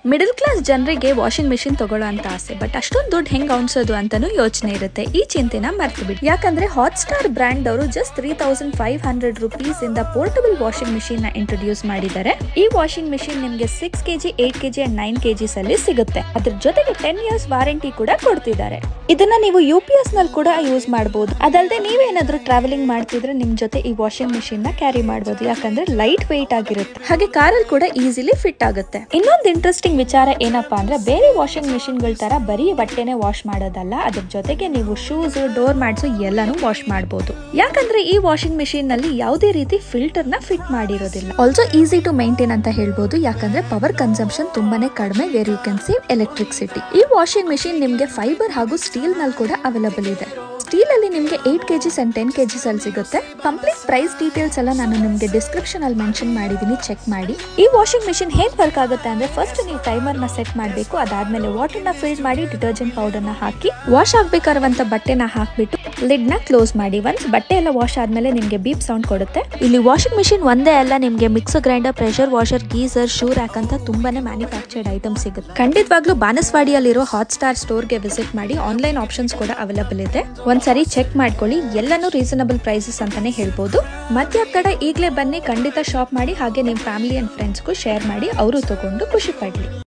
middle class ಜನರಿಗೆ washing machine ತಗೊಳ್ಳೋ ಅಂತ ಆಸೆ ಬಟ್ ಅಷ್ಟೊಂದು ದುಡ್ಡು ಹೆಂಗ್ ಅವನ್ಸೋದು ಅಂತಾನು ಯೋಚನೆ ಇರುತ್ತೆ ಈ ಚಿಂತೆನ ಮರ್ತು ಬಿಡಿ ಯಾಕಂದ್ರೆ ಹಾಟ್ ಸ್ಟಾರ್ ಬ್ರ್ಯಾಂಡ್ ಅವರು just three thousand five hundred rupees ಇಂದ ಪೋರ್ಟಬಲ್ ವಾಷಿಂಗ್ ಮಿಷಿನ್ ನ ಇಂಟ್ರೊಡ್ಯೂಸ್ ಮಾಡಿದ್ದಾರೆ ಈ ವಾಷಿಂಗ್ ಮಿಷಿನ್ ನಿಮ್ಗೆ six KG eight KG and nine KGs ಅಲ್ಲಿ ಸಿಗುತ್ತೆ ಅದ್ರ ಜೊತೆಗೆ ಟೆನ್ ಇಯರ್ಸ್ ವಾರಂಟಿ ಕೂಡ ಕೊಡ್ತಿದ್ದಾರೆ ಇದನ್ನ ನೀವು ಯು ಪಿ ಎಸ್ ನಲ್ಲಿ ಕೂಡ ಯೂಸ್ ಮಾಡಬಹುದು ಅದಲ್ಲದೆ ನೀವೇನಾದ್ರೂ ಟ್ರಾವೆಲಿಂಗ್ ಮಾಡ್ತಿದ್ರೆ ನಿಮ್ ಜೊತೆ ಈ ವಾಷಿಂಗ್ ಮಿಷಿನ್ ನ ಕ್ಯಾರಿ ಮಾಡಬಹುದು ಯಾಕಂದ್ರೆ ಲೈಟ್ ವೆಯ್ಟ್ ಆಗಿರುತ್ತೆ ಹಾಗೆ ಕಾರಲ್ಲಿ ಕೂಡ ಈಸಿಲಿ ಫಿಟ್ ಆಗುತ್ತೆ ಇನ್ನೊಂದು ಇಂಟ್ರೆಸ್ಟಿಂಗ್ ವಿಚಾರ ಏನಪ್ಪಾ ಅಂದ್ರೆ ಬೇರೆ ವಾಷಿಂಗ್ ಮಿಷಿನ್ ಗಳ ತರ ಬರೀ ಬಟ್ಟೆನೆ ವಾಶ್ ಮಾಡೋದಲ್ಲ ಅದ್ರ ಜೊತೆಗೆ ನೀವು ಶೂಸ್ ಡೋರ್ ಮ್ಯಾಟ್ಸ್ ಎಲ್ಲಾನು ವಾಶ್ ಮಾಡಬಹುದು ಯಾಕಂದ್ರೆ ಈ ವಾಷಿಂಗ್ ಮಿಷಿನ್ ನಲ್ಲಿ ಯಾವುದೇ ರೀತಿ ಫಿಲ್ಟರ್ ನ ಫಿಟ್ ಮಾಡಿರೋದಿಲ್ಲ ಆಲ್ಸೋ ಈಸಿ ಟು ಮೈಂಟೈನ್ ಅಂತ ಹೇಳ್ಬೋದು ಯಾಕಂದ್ರೆ ಪವರ್ ಕನ್ಸಂಪ್ಷನ್ ತುಂಬಾನೇ ಕಡಿಮೆ where you can save electricity ಈ ವಾಷಿಂಗ್ ಮಿಷಿನ್ ನಿಮ್ಗೆ ಫೈಬರ್ ಹಾಗೂ ಸ್ಟೀಲ್ ನಲ್ಲಿ ಕೂಡ ಅವೈಲಬಲ್ ಇದೆ ಸ್ಟೀಲ್ ಅಲ್ಲಿ ನಿಮ್ಗೆ eight KGs and ten KGs ಅಲ್ಲಿ ಸಿಗುತ್ತೆ ಕಂಪ್ಲೀಟ್ ಪ್ರೈಸ್ ಡೀಟೇಲ್ಸ್ ಎಲ್ಲ ನಾನು ನಿಮ್ಗೆ ಡಿಸ್ಕ್ರಿಪ್ಷನ್ ಅಲ್ಲಿ ಮೆನ್ಷನ್ ಮಾಡಿದೀನಿ ಚೆಕ್ ಮಾಡಿ ಈ ವಾಷಿಂಗ್ ಮಿಷಿನ್ ಹೇಗ್ ವರ್ಕ್ ಆಗುತ್ತೆ ಅಂದ್ರೆ ಫಸ್ಟ್ ನೀವು ಟೈಮರ್ ನ ಸೆಟ್ ಮಾಡಬೇಕು ಅದಾದ್ಮೇಲೆ ವಾಟರ್ ನ ಫಿಲ್ ಮಾಡಿ ಡಿಟರ್ಜೆಂಟ್ ಪೌಡರ್ ನ ಹಾಕಿ ವಾಶ್ ಆಗ್ಬೇಕಾಗಿರುವಂತ ಬಟ್ಟೆನ ಹಾಕ್ಬಿಟ್ಟು ಲಿಡ್ ನ ಕ್ಲೋಸ್ ಮಾಡಿ ಒನ್ಸ್ ಬಟ್ಟೆ ಎಲ್ಲ ವಾಶ್ ಆದ್ಮೇಲೆ ನಿಮ್ಗೆ ಬೀಪ್ ಸೌಂಡ್ ಕೊಡುತ್ತೆ ಇಲ್ಲಿ ವಾಷಿಂಗ್ ಮಿಷಿನ್ ಒಂದೇ ಅಲ್ಲ ನಿಮ್ಗೆ mixer grinder pressure washer geyser shoe rack ಅಂತ ತುಂಬಾನೇ ಮ್ಯಾನುಫ್ಯಾಕ್ಚರ್ಡ್ ಐಟಮ್ ಸಿಗುತ್ತೆ ಖಂಡಿತವಾಗ್ಲೂ ಬಾನಸ್ವಾಡಿಯಲ್ಲಿರೋ ಹಾಟ್ ಸ್ಟಾರ್ ಸ್ಟೋರ್ಗೆ ವಿಸಿಟ್ ಮಾಡಿ ಆನ್ಲೈನ್ ಆಪ್ಷನ್ಸ್ ಕೂಡ ಅವೈಲಬಲ್ ಇದೆ ಒಂದ್ಸರಿ ಚೆಕ್ ಮಾಡ್ಕೊಳ್ಳಿ ಎಲ್ಲಾನು ರೀಸನಬಲ್ ಪ್ರೈಸಸ್ ಅಂತಾನೆ ಹೇಳ್ಬೋದು ಮಧ್ಯ ಕಡೆ ಈಗಲೇ ಬನ್ನಿ ಖಂಡಿತ ಶಾಪ್ ಮಾಡಿ ಹಾಗೆ ನಿಮ್ಮ ಫ್ಯಾಮಿಲಿ ಅಂಡ್ ಫ್ರೆಂಡ್ಸ್ಗೂ ಶೇರ್ ಮಾಡಿ ಅವರು ತಗೊಂಡು ಖುಷಿ ಪಡ್ಲಿ